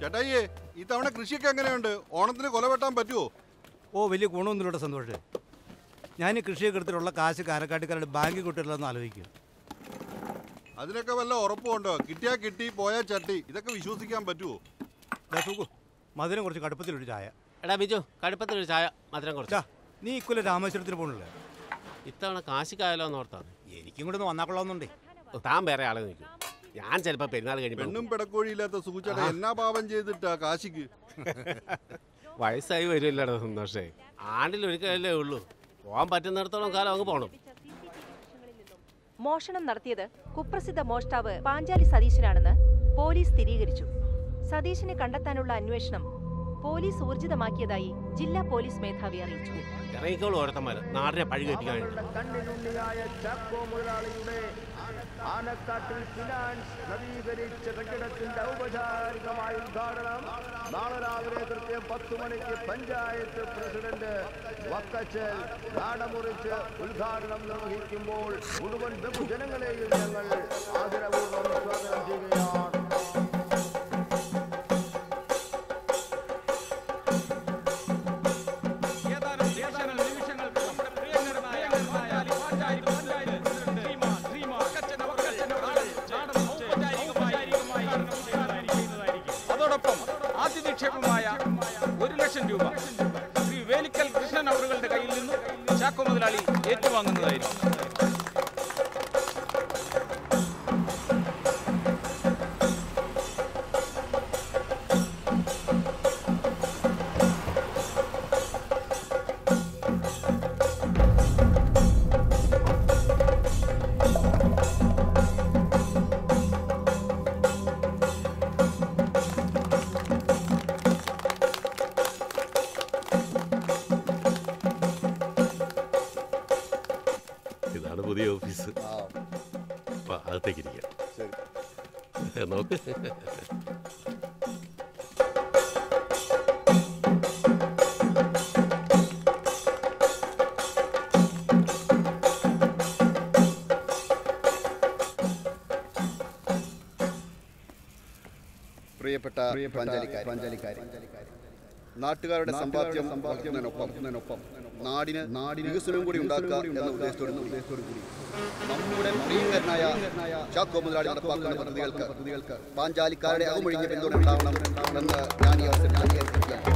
ചേട്ടായിയെ ഇത്തവണ കൃഷിയൊക്കെ എങ്ങനെയുണ്ട് ഓണത്തിന് കൊല വെട്ടാൻ പറ്റുമോ ഓ വലിയ ഗുണമൊന്നുമില്ല സന്തോഷേ ഞാൻ ഈ കൃഷിയൊക്കെ എടുത്തിട്ടുള്ള കാശ് കാരക്കാട്ടിക്കാരുടെ ബാങ്കിൽ കൊട്ടില്ലെന്ന് ആലോചിക്കും അതിനൊക്കെ വല്ല ഉറപ്പുണ്ടോ കിട്ടിയാ കിട്ടി പോയാ ചട്ടി ഇതൊക്കെ വിശ്വസിക്കാൻ പറ്റുമോ സുഖു മധുരം കുറച്ച് കടുപ്പത്തിലൊരു ചായ എടാ ബിജു കടുപ്പത്തിലൊരു ചായ മധുരം കുറച്ച് ചാ നീ ഇക്കൊല്ലം രാമേശ്വരത്തിന് പോകണില്ലേ ഇത്തവണ കാശിക്കായാലോ എന്ന് ഓർത്താണ് എനിക്കും കൂടെ ഒന്ന് വന്നാക്കൊള്ളാമെന്നുണ്ടേ ഓ, താൻ വേറെ ആളെ നിൽക്കും ഞാൻ ചിലപ്പോൾ പെരുന്നാൾ കഴിയുമ്പോൾ പെണ്ണും പെടക്കോഴിയില്ലാത്ത സുഖിച്ചേട്ടാ എന്നാ പാപം ചെയ്തിട്ടാ കാശിക്ക് വയസ്സായി വരുമല്ലടാ സന്തോഷേ ആണ്ടിൽ ഒരിക്കലല്ലേ ഉള്ളൂ പോകാൻ പറ്റുന്നിടത്തോളം കാലം അങ്ങ് പോകണം മോഷണം നടത്തിയത് കുപ്രസിദ്ധ മോഷ്ടാവ് പാഞ്ചാലി സതീശനാണെന്ന് പോലീസ് സ്ഥിരീകരിച്ചു സതീശനെ കണ്ടെത്താനുള്ള അന്വേഷണം പോലീസ് ഊർജിതമാക്കിയതായി ജില്ലാ പോലീസ് മേധാവി അറിയിച്ചു ഇറങ്ങിക്കോളൂ ഓരോരുത്തന്മാർ നാടിനെ പഴി കെട്ടിക്കാനായിട്ട് അവരുടെ കണ്ണിനുണ്ണിയായ ചാക്കോ മുതലാളിയുടെ ആനക്കാട്ടിൽ ഫിനാൻസ് നവീകരിച്ച കെട്ടിടത്തിന്റെ ഔപചാരികമായ ഉദ്ഘാടനം നാളെ രാവിലെ കൃത്യം പത്ത് മണിക്ക് പഞ്ചായത്ത് പ്രസിഡന്റ് വക്കച്ചൽ നാടമുറിച്ച് ഉദ്ഘാടനം നിർവഹിക്കുമ്പോൾ മുഴുവൻ ബഹുജനങ്ങളെയും ഞങ്ങൾ ആദരപൂർവ്വം സ്വാഗതം ചെയ്യുകയാണ് ഏതാനും നിമിഷങ്ങൾ നിമിഷങ്ങൾക്ക് നമ്മുടെ പ്രിയങ്കരനായ പാഞ്ചാലി പാഞ്ചാലി പഞ്ചായത്ത് പ്രസിഡന്റ് ശ്രീമാൻ ശ്രീമാൻ വക്കച്ചൻ വക്കച്ചൻ അവരുടെ നാടൻ ഔപചാരികമായി ഉദ്ഘാടനം ചെയ്യുന്നതായിരിക്കും. അതോടൊപ്പം ആദ്യ നിക്ഷേപമായ ഒരു ലക്ഷം രൂപ ശ്രീ വേലിക്കൽ കൃഷ്ണൻ അവറുകളുടെ കയ്യിൽ നിന്നും ചാക്കോ മുതലാളി ഏറ്റുവാങ്ങുന്നതായിരിക്കും ഇതാണ് പുതിയ ഓഫീസ് വാ, അകത്തേക്ക് ഇരിക്കാം നോക്ക് പ്രിയപ്പെട്ട പാഞ്ചാലിക്കാരി പാഞ്ചാലിക്കാരി നാട്ടുകാരുടെ സമ്പാദ്യം സമ്പാദ്യത്തിനൊപ്പം നാടിന് നാടിന് വികസനവും കൂടി ഉണ്ടാക്കുക എന്ന ഉദ്ദേശത്തോട് ഉദ്ദേശത്തോടു കൂടി നമ്മുടെ പ്രിയങ്കരനായ ചാക്കോ മുതലാളി നടപ്പാക്കുന്ന പദ്ധതികൾക്ക് പദ്ധതികൾക്ക് പാഞ്ചാലിക്കാരുടെ അകമൊഴിഞ്ഞ പിന്തുണ ഉണ്ടാവണം എന്ന് ഞാൻ ഈ അവസരത്തിൽ അംഗീകരിക്കുകയാണ്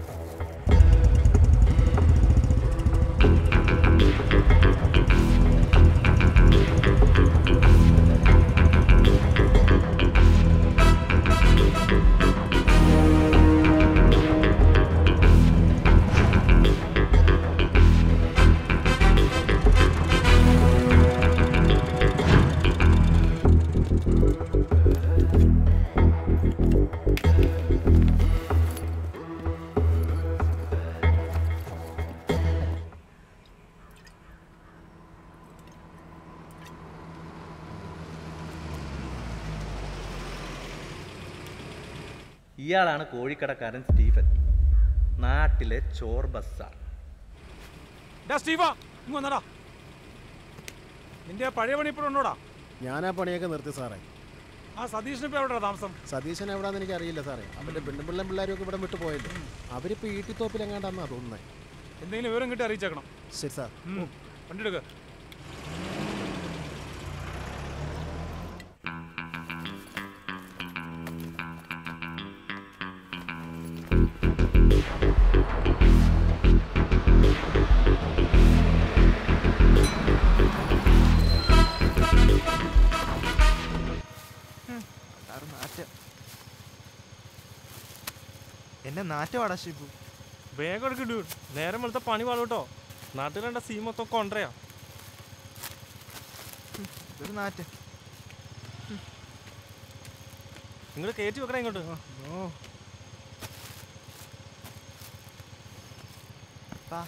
ഇയാളാണ് കോഴിക്കടക്കാരൻ സ്റ്റീഫൻ നാട്ടിലെ ചോർ ബസ്സാർ ഡാ സ്റ്റീഫ ഇങ്ങ് വന്നടാ നിന്റെ ആ പഴയ പണി ഇപ്പോഴും ഉണ്ടോടാ ഞാൻ ആ പണിയൊക്കെ നിർത്തി സാറേ ആ സതീഷിന് ഇപ്പൊ എവിടെയാ താമസം സതീശൻ എവിടാന്ന് എനിക്ക് അറിയില്ല സാറേ അവന്റെ പെണ്ണുപിള്ളയും പിള്ളേരും ഒക്കെ ഇവിടെ വിട്ടു പോയല്ലോ അവരിപ്പോ ഈട്ടിത്തോപ്പിൽ എങ്ങാണ്ടാന്നാ തോന്നുന്നത് എന്തെങ്കിലും വിവരം കിട്ടി അറിയിച്ചേക്കണം ശരി സാർ ഉം. വണ്ടി എടുക്ക എന്നെ നാറ്റമാടാ ഷിബു വേഗം എടുക്കണ്ടു നേരം വെളുത്ത പണി പാടോട്ടോ നാട്ടിൽ കണ്ട സീ മൊത്തം കൊണ്ടരയാ ഒരു നാറ്റ് നിങ്ങൾ കയറ്റി വെക്കണേ ഇങ്ങോട്ട് ഓ പാ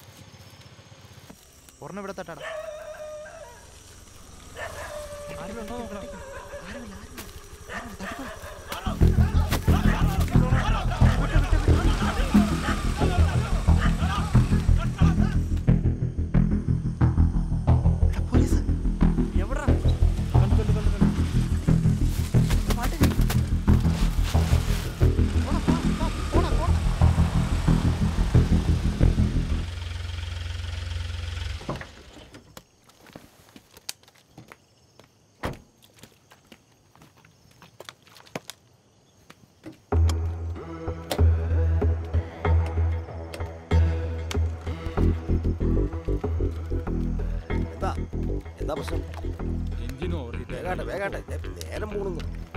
ഒരെണ്ണം ഇവിടെ തട്ടാടാ ആരുണ്ടോ എവിടാ കണ്ടു കണ്ടു കണ്ടു കണ്ടു എന്താ എന്താ പ്രശ്നം എഞ്ചിൻ ഓവർ വേഗാട്ടെ വേഗാട്ടെ നേരം പോണു